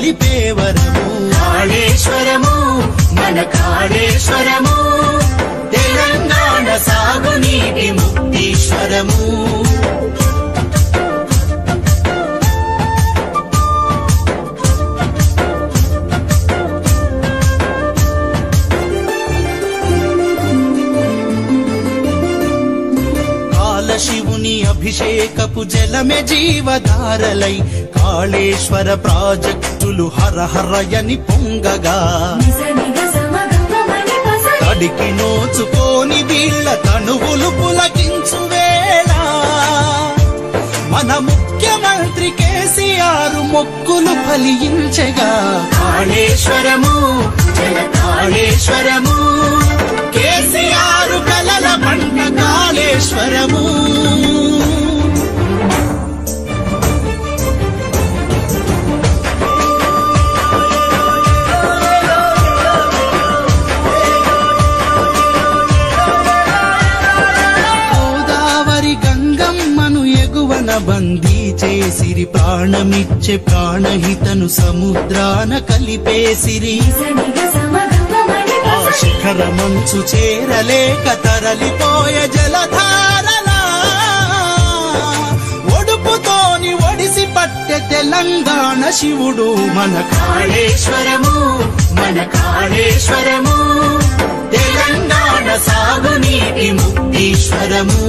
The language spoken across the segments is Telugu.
నిలిపే వరము కాళేశ్వరము మన కాళేశ్వరము తెలంగాణ సాగునీటి ముక్తీశ్వరము కాలశివుని అభిషేకపు జలమే జీవధారలై కాళేశ్వర ప్రాజెక్టులు హరహరయని పొంగగా తడికి నోచుకోని వీళ్ళ తనువులు పులకించు వేళ మన ముఖ్యమంత్రి కేసీఆర్ మొక్కులు ఫలించగా కాళేశ్వరము జల కాళేశ్వరము కేసీఆర్ కలల పంట కాళేశ్వరము గోదావరి గంగమ్మను ఎగువన బందీ చేసిరి ప్రాణమిచ్చే ప్రాణహితను సముద్రాన కలిపేసిరి ఆ శిఖర మంచు చేరలేక తరలిపోయ జలధారలా ఒడుపుతోని ఒడిసి పట్టె తెలంగాణ శివుడు మన కాళేశ్వరము మన కాళేశ్వరము తెలంగాణ సాగునీటి ముక్తీశ్వరము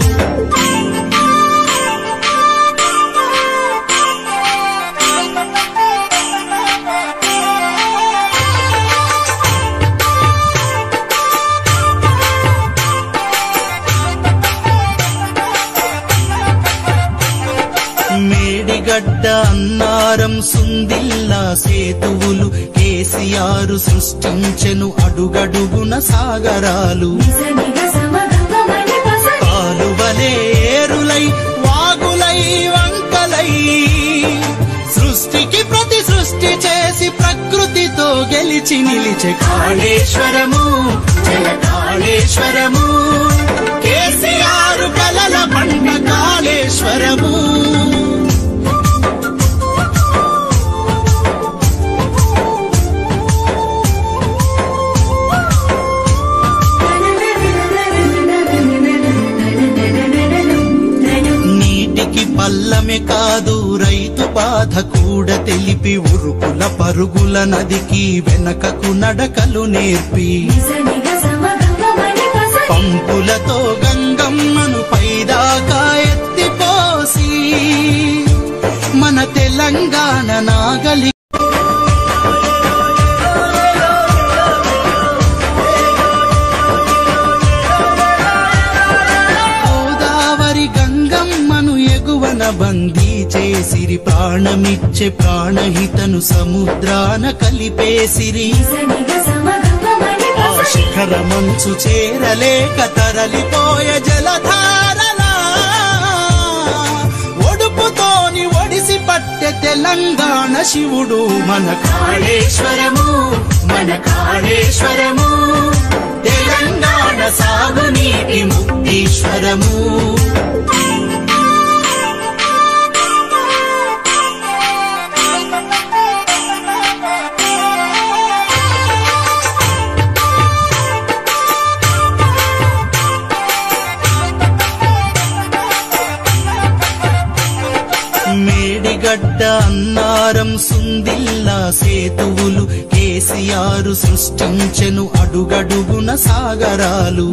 మేడిగడ్డ అన్నారం సుందిల్లా సేతువులు కేసీఆర్ సృష్టించెను అడుగడుగున సాగరాలు కాలువలే ఏరులై వాగులై వంకలై సృష్టికి ప్రతి సృష్టి చేసి ప్రకృతితో గెలిచి నిలిచే కాళేశ్వరము జల కాళేశ్వరము కేసీఆర్ కలల పంట కాళేశ్వరము నీటికి పల్లమే కాదు రైతు బాధ కూడా తెలిపి ఉరుకుల పరుగుల నదికి వెనకకు నడకలు నేర్పి పంపులతో గంగమ్మను పైదాకా ఎత్తిపోసి మన తెలంగాణ నాగలి గోదావరి గంగమ్మను ఎగువన బందీ చేసిరి ప్రాణమిచ్చే ప్రాణహితను సముద్రాన కలిపేసిరి ఆ శిఖర మంచు చేరలేక తరలిపోయ జలధారలా ఒడుపుతోని ఒడిసి పట్టె తెలంగాణ శివుడు మన కాళేశ్వరము మన కాళేశ్వరము తెలంగాణ సాగునీటి ముక్తీశ్వరము మేడిగడ్డ అన్నారం సుందిల్లా సేతువులు కేసీఆర్ సృష్టించెను అడుగడుగున సాగరాలు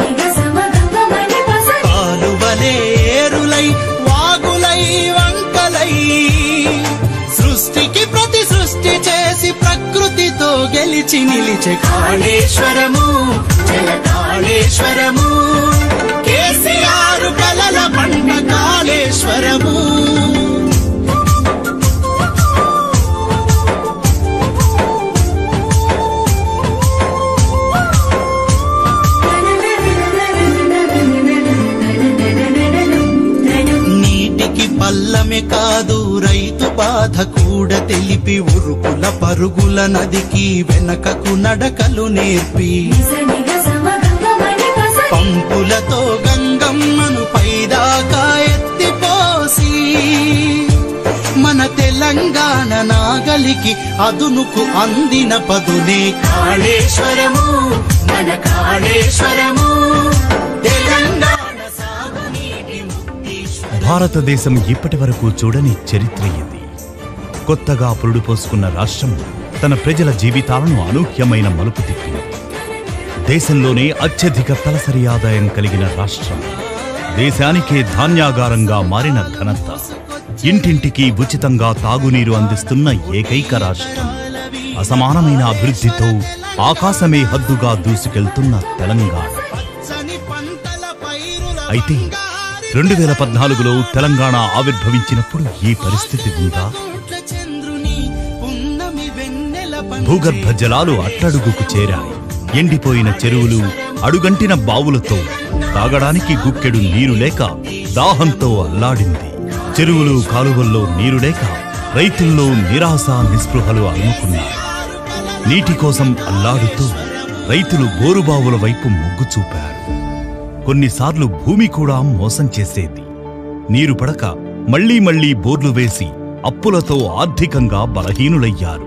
కాలువలే ఏరులై వాగులై వంకలై సృష్టికి ప్రతి సృష్టి చేసి ప్రకృతితో గెలిచి నిలిచే కాళేశ్వరము జల కాళేశ్వరము కేసీఆర్ కలల పంట కాళేశ్వరము నీటికి పల్లమే కాదు రైతు బాధ కూడా తెలిపి ఉరుకుల పరుగుల నదికి వెనకకు నడకలు నేర్పి పంపులతో గంగమ్మను పైదాకా ఎత్తిపోసి మన తెలంగాణ నాగలి వారికి అదునుకు అందిన పదునే కాళేశ్వరము మన కాళేశ్వరము తెలంగాణ సాగునీటి ముక్తీశ్వరం భారతదేశం ఇప్పటి వరకు చూడని చరిత్ర ఇది కొత్తగా పురుడు పోసుకున్న రాష్ట్రం తన ప్రజల జీవితాలను అనూహ్యమైన మలుపు తిప్పింది దేశంలోనే అత్యధిక తలసరి ఆదాయం కలిగిన రాష్ట్రం దేశానికే ధాన్యాగారంగా మారిన ఘనత ఇంటింటికి ఉచితంగా తాగునీరు అందిస్తున్న ఏకైక రాష్ట్రం అసమానమైన అభివృద్ధితో ఆకాశమే హద్దుగా దూసుకెళ్తున్న తెలంగాణ పచ్చని పంటల పైరుల అయితే రెండు వేల పద్నాలుగులో తెలంగాణ ఆవిర్భవించినప్పుడు ఈ పరిస్థితి ఉందా కోట్ల చంద్రుని పున్నమి వెన్నెల పంచే భూగర్భ జలాలు అట్టడుగుకు చేరాయి ఎండిపోయిన చెరువులు అడుగంటిన బావులతో తాగడానికి గుక్కెడు నీరు లేక దాహంతో అల్లాడింది చెరువులు కాలువల్లో నీరు లేక రైతుల్లో నిరాశ నిస్పృహలు అలుముకున్నారు నీటి కోసం అల్లాడుతూ రైతులు బోరుబావుల వైపు మొగ్గు చూపారు కొన్నిసార్లు భూమి కూడా మోసం చేసేది నీరు పడక మళ్లీ మళ్లీ బోర్లు వేసి అప్పులతో ఆర్థికంగా బలహీనులయ్యారు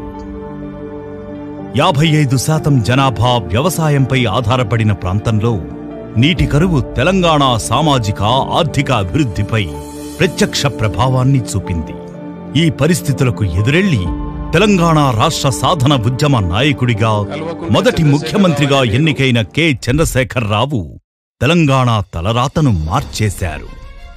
యాభై ఐదు శాతం జనాభా వ్యవసాయంపై ఆధారపడిన ప్రాంతంలో నీటి కరువు తెలంగాణ సామాజిక ఆర్థిక అభివృద్ధిపై ప్రత్యక్ష ప్రభావాన్ని చూపింది ఈ పరిస్థితులకు ఎదురెళ్లి తెలంగాణ రాష్ట్ర సాధన ఉద్యమ నాయకుడిగా మొదటి ముఖ్యమంత్రిగా ఎన్నికైన కె చంద్రశేఖరరావు తెలంగాణ తలరాతను మార్చేశారు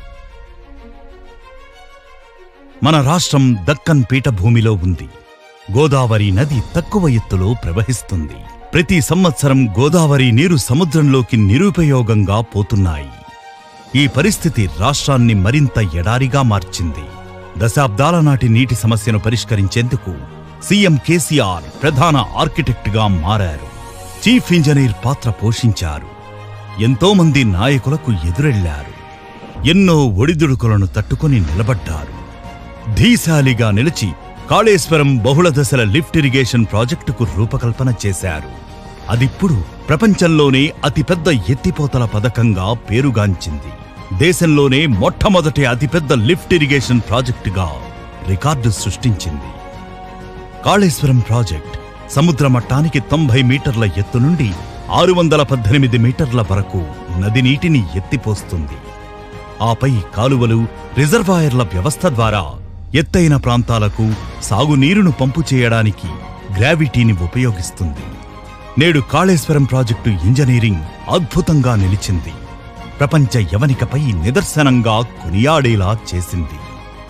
మన రాష్ట్రం దక్కన్ పీఠభూమిలో ఉంది గోదావరి నది తక్కువ ఎత్తులో ప్రవహిస్తుంది ప్రతి సంవత్సరం గోదావరి నీరు సముద్రంలోకి నిరుపయోగంగా పోతున్నాయి ఈ పరిస్థితి రాష్ట్రాన్ని మరింత ఎడారిగా మార్చింది దశాబ్దాల నాటి నీటి సమస్యను పరిష్కరించేందుకు సీఎం కేసీఆర్ ప్రధాన ఆర్కిటెక్ట్గా మారారు చీఫ్ ఇంజనీర్ పాత్ర పోషించారు ఎంతో మంది నాయకులకు ఎదురెళ్లారు ఎన్నో ఒడిదుడుకులను తట్టుకొని నిలబడ్డారు ధీశాలిగా నిలిచి కాళేశ్వరం బహుళ దశల లిఫ్ట్ ఇరిగేషన్ ప్రాజెక్టుకు రూపకల్పన చేశారు అదిప్పుడు ప్రపంచంలోనే అతిపెద్ద ఎత్తిపోతల పథకంగా పేరుగాంచింది దేశంలోనే మొట్టమొదటి అతిపెద్ద లిఫ్ట్ ఇరిగేషన్ ప్రాజెక్టుగా రికార్డు సృష్టించింది కాళేశ్వరం ప్రాజెక్ట్ సముద్ర మట్టానికి తొంభై మీటర్ల ఎత్తు నుండి ఆరు వందల పద్దెనిమిది మీటర్ల వరకు నది నీటిని ఎత్తిపోస్తుంది ఆపై కాలువలు రిజర్వాయర్ల వ్యవస్థ ద్వారా ఎత్తైన ప్రాంతాలకు సాగునీరును పంపు చేయడానికి గ్రావిటీని ఉపయోగిస్తుంది నేడు కాళేశ్వరం ప్రాజెక్టు ఇంజనీరింగ్ అద్భుతంగా నిలిచింది ప్రపంచ యవనికపై నిదర్శనంగా కొనియాడేలా చేసింది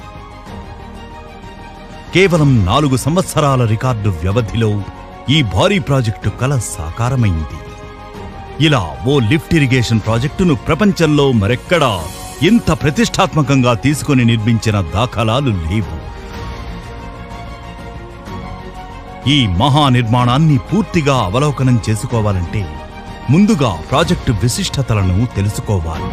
కేవలం నాలుగు సంవత్సరాల రికార్డు వ్యవధిలో ఈ భారీ ప్రాజెక్టు కల సాకారమైంది ఇలా ఓ లిఫ్ట్ ఇరిగేషన్ ప్రాజెక్టును ప్రపంచంలో మరెక్కడా ఇంత ప్రతిష్టాత్మకంగా తీసుకొని నిర్మించిన దాఖలాలు లేవు ఈ మహా నిర్మాణాన్ని పూర్తిగా అవలోకనం చేసుకోవాలంటే ముందుగా ప్రాజెక్టు విశిష్టతలను తెలుసుకోవాలి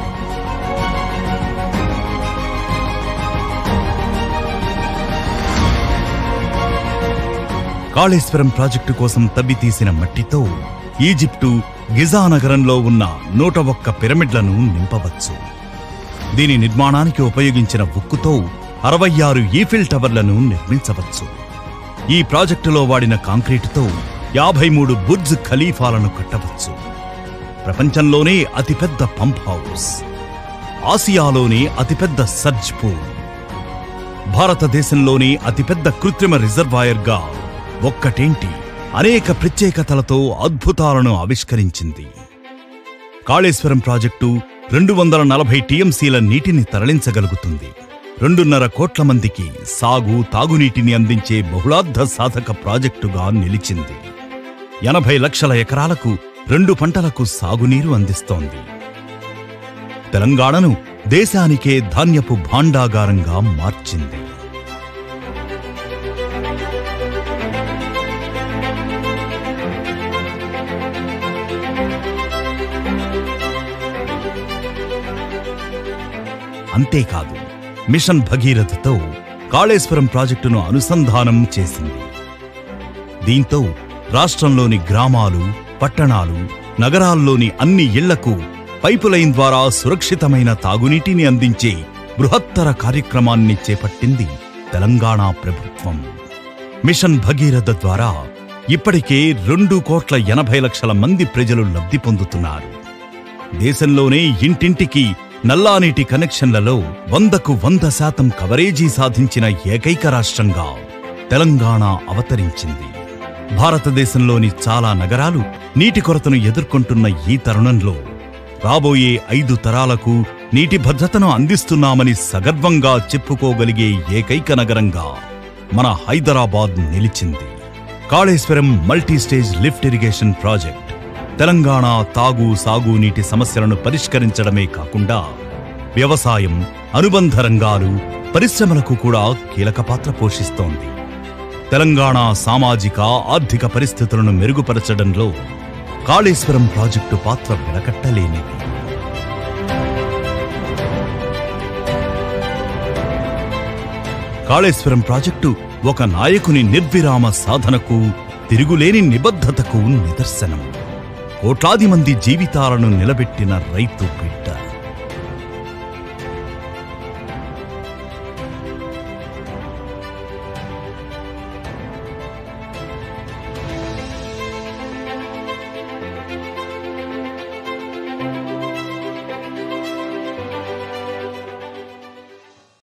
కాళేశ్వరం ప్రాజెక్టు కోసం తవ్వితీసిన మట్టితో ఈజిప్టు గిజా నగరంలో ఉన్న నూట ఒక్క పిరమిడ్లను నింపవచ్చు దీని నిర్మాణానికి ఉపయోగించిన ఉక్కుతో అరవై ఆరు ఈఫిల్ టవర్లను నిర్మించవచ్చు ఈ ప్రాజెక్టులో వాడిన కాంక్రీటుతో యాభై మూడు బుర్జ్ ఖలీఫాలను కట్టవచ్చు ప్రపంచంలోనే అతిపెద్ద పంప్ హౌస్ ఆసియాలోనే అతిపెద్ద సర్జ్ పూల్ భారతదేశంలోనే అతిపెద్ద కృత్రిమ రిజర్వాయర్గా ఒక్కటేంటి అనేక ప్రత్యేకతలతో అద్భుతాలను ఆవిష్కరించింది కాళేశ్వరం ప్రాజెక్టు రెండు వందల నలభై టీఎంసీల నీటిని తరలించగలుగుతుంది రెండున్నర కోట్ల మందికి సాగు తాగునీటిని అందించే బహుళార్థ సాధక ప్రాజెక్టుగా నిలిచింది ఎనభై లక్షల ఎకరాలకు రెండు పంటలకు సాగునీరు అందిస్తోంది తెలంగాణను దేశానికే ధాన్యపు భాండాగారంగా మార్చింది అంతేకాదు మిషన్ భగీరథతో కాళేశ్వరం ప్రాజెక్టును అనుసంధానం చేసింది దీంతో రాష్ట్రంలోని గ్రామాలు పట్టణాలు నగరాల్లోని అన్ని ఇళ్లకు పైపులైన్ ద్వారా సురక్షితమైన తాగునీటిని అందించే బృహత్తర కార్యక్రమాన్ని చేపట్టింది తెలంగాణ ప్రభుత్వం మిషన్ భగీరథ ద్వారా ఇప్పటికే రెండు కోట్ల ఎనభై లక్షల మంది ప్రజలు లబ్ధి పొందుతున్నారు దేశంలోనే ఇంటింటికి నల్లానీటి కనెక్షన్లలో వందకు వంద శాతం కవరేజీ సాధించిన ఏకైక రాష్ట్రంగా తెలంగాణ అవతరించింది భారతదేశంలోని చాలా నగరాలు నీటి కొరతను ఎదుర్కొంటున్న ఈ తరుణంలో రాబోయే ఐదు తరాలకు నీటి భద్రతను అందిస్తున్నామని సగర్వంగా చెప్పుకోగలిగే ఏకైక నగరంగా మన హైదరాబాద్ నిలిచింది Kaleshwaram multi stage lift irrigation project Telangana తాగు సాగు నీటి సమస్యలను పరిష్కరించడమే కాకుండా వ్యవసాయం అనుబంధ రంగాలు పరిశ్రమలకు కూడా కీలక పాత్ర పోషిస్తోంది తెలంగాణ సామాజిక ఆర్థిక పరిస్థితులను మెరుగుపరచడంలో కాళేశ్వరం ప్రాజెక్టు పాత్ర వెలకట్టలేనిది కాళేశ్వరం ప్రాజెక్టు ఒక నాయకుని నిర్విరామ సాధనకు తిరుగులేని నిబద్ధతకు నిదర్శనం కోట్లాది మంది జీవితాలను నిలబెట్టిన రైతు బిడ్డ